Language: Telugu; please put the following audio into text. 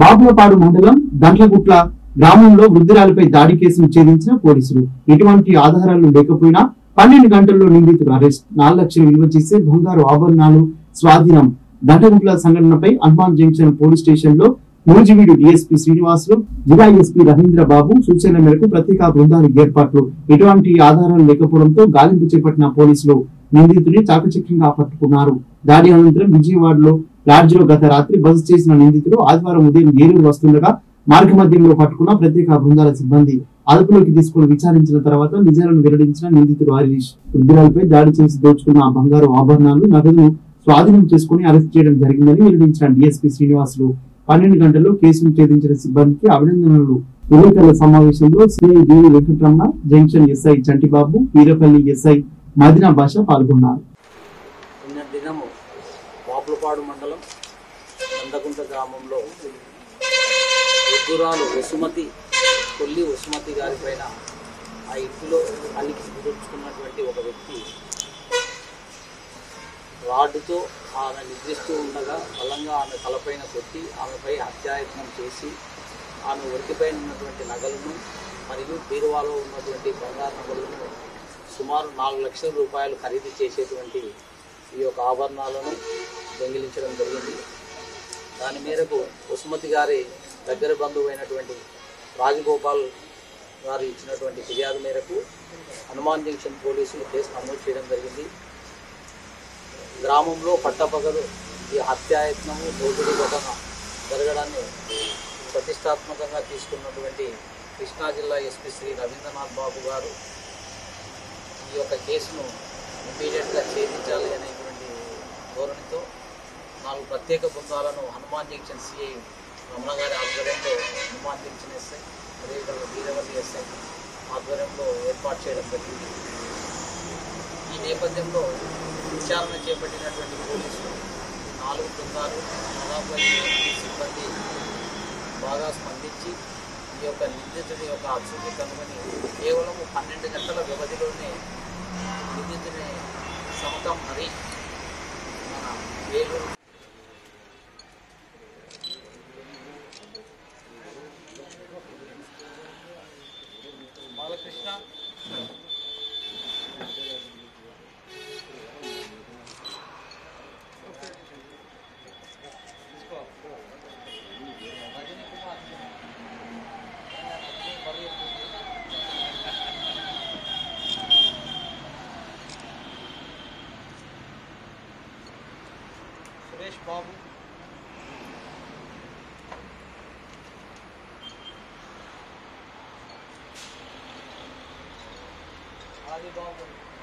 బాపులపాడు మండలం దంట్లగుట్ల గ్రామంలో వృద్ధురాలిపై దాడి కేసును ఛేదించిన పోలీసులు ఎటువంటి ఆధారాలు లేకపోయినా పన్నెండు గంటల్లో నిందితుడు అరెస్ట్ నాలుగు లక్షలు విలువ చేసే బంగారు ఆభరణాలు స్వాధీనం దంటగుట్ల సంఘటనపై హనుమాన్ జంక్షన్ పోలీస్ స్టేషన్ లో నూజివీడు డిఎస్పీ శ్రీనివాసులు జిల్లా ఎస్పీ రవీంద్ర బాబు సూచనల మేరకు ప్రత్యేక బృందాలు ఏర్పాట్లు ఎటువంటి ఆధారాలు లేకపోవడంతో గాలింపు చేపట్టిన పోలీసులు నిందితుడిని చాకచక్యంగా పట్టుకున్నారు దాడి అనంతరం విజయవాడలో లాడ్జిలో గత రాత్రి బస చేసిన నిందితుడు ఆదివారం ఉదయం ఏలూరు వస్తుండగా మార్గ మధ్యంలో పట్టుకున్న ప్రత్యేక బృందాల సిబ్బంది అదుపులోకి తీసుకుని విచారించిన తర్వాత నిజాలను వెల్లడించిన నిందితుడు హరీష్ వృద్ధురాలపై దాడి చేసి దోచుకున్న ఆ బంగారు ఆభరణాలు నగదును స్వాధీనం చేసుకుని అరెస్ట్ చేయడం జరిగిందని వెల్లడించిన డిఎస్పీ శ్రీనివాసులు పన్నెండు గంటల్లో కేసును ఛేదించిన సిబ్బందికి అభినందనలు ఎన్నికల సమావేశంలో CI D Venkataramana junction SI Chantibabu Veerapalli SI Madina Basha పాల్గొన్నారు నిన్న దినము వాపులపాడు మండలం నందకుంట గ్రామంలో వృద్ధురాలు వసుమతి కొల్లి వసుమతి గారి పైన ఆ ఇంటిలో పనికి కుదుర్చుకున్నటువంటి ఒక వ్యక్తి రాడ్డుతో ఆమె నిద్రిస్తూ ఉండగా బలంగా ఆమె తలపైన కొట్టి ఆమెపై హత్యాయత్నం చేసి ఆమె ఒంటిపైన ఉన్నటువంటి నగలను మరియు బీరువాలో ఉన్నటువంటి బంగారు నగలను సుమారు నాలుగు లక్షల రూపాయలు ఖరీదు చేసేటువంటి ఈ యొక్క ఆభరణాలను దొంగిలించడం జరిగింది దాని మేరకు వసుమతి గారి దగ్గర బంధువు అయినటువంటి రాజగోపాల్ గారు ఇచ్చినటువంటి ఫిర్యాదు మేరకు హనుమాన్ జంక్షన్ పోలీసులు కేసు నమోదు చేయడం జరిగింది గ్రామంలో పట్టపగలు ఈ హత్యాయత్నము దోపిడీ ఘటన జరగడాన్ని ప్రతిష్టాత్మకంగా తీసుకున్నటువంటి కృష్ణా జిల్లా ఎస్పీ శ్రీ రవీంద్రనాథ్ బాబు గారు ఈ యొక్క కేసును ఇమీడియట్గా ఛేదించాలి అనేటువంటి ధోరణితో నాలుగు ప్రత్యేక బృందాలను హనుమాన్ జంక్షన్ సిఐ రమణ గారి ఆధ్వర్యంలో హనుమాన్ జంక్షన్ ఎస్ఐ అదేవిధంగా వీరవల్లి ఎస్ఐ ఆధ్వర్యంలో ఏర్పాటు చేయడం జరిగింది ఈ నేపథ్యంలో విచారణ చేపట్టినటువంటి పోలీసులు ఈ నాలుగు బృందాలు దాదాపు ఐదు మంది సిబ్బంది బాగా స్పందించి ఈ యొక్క నిందితుడి యొక్క అచ్చుని కనుగొని కేవలం పన్నెండు గంటల వ్యవధిలోనే నిందితుని సమతం హరీష్ మన ఏలూరు బాలకృష్ణ రజనీ కుమార్ మరియు సురేష్ బాబు ఆదిబాబు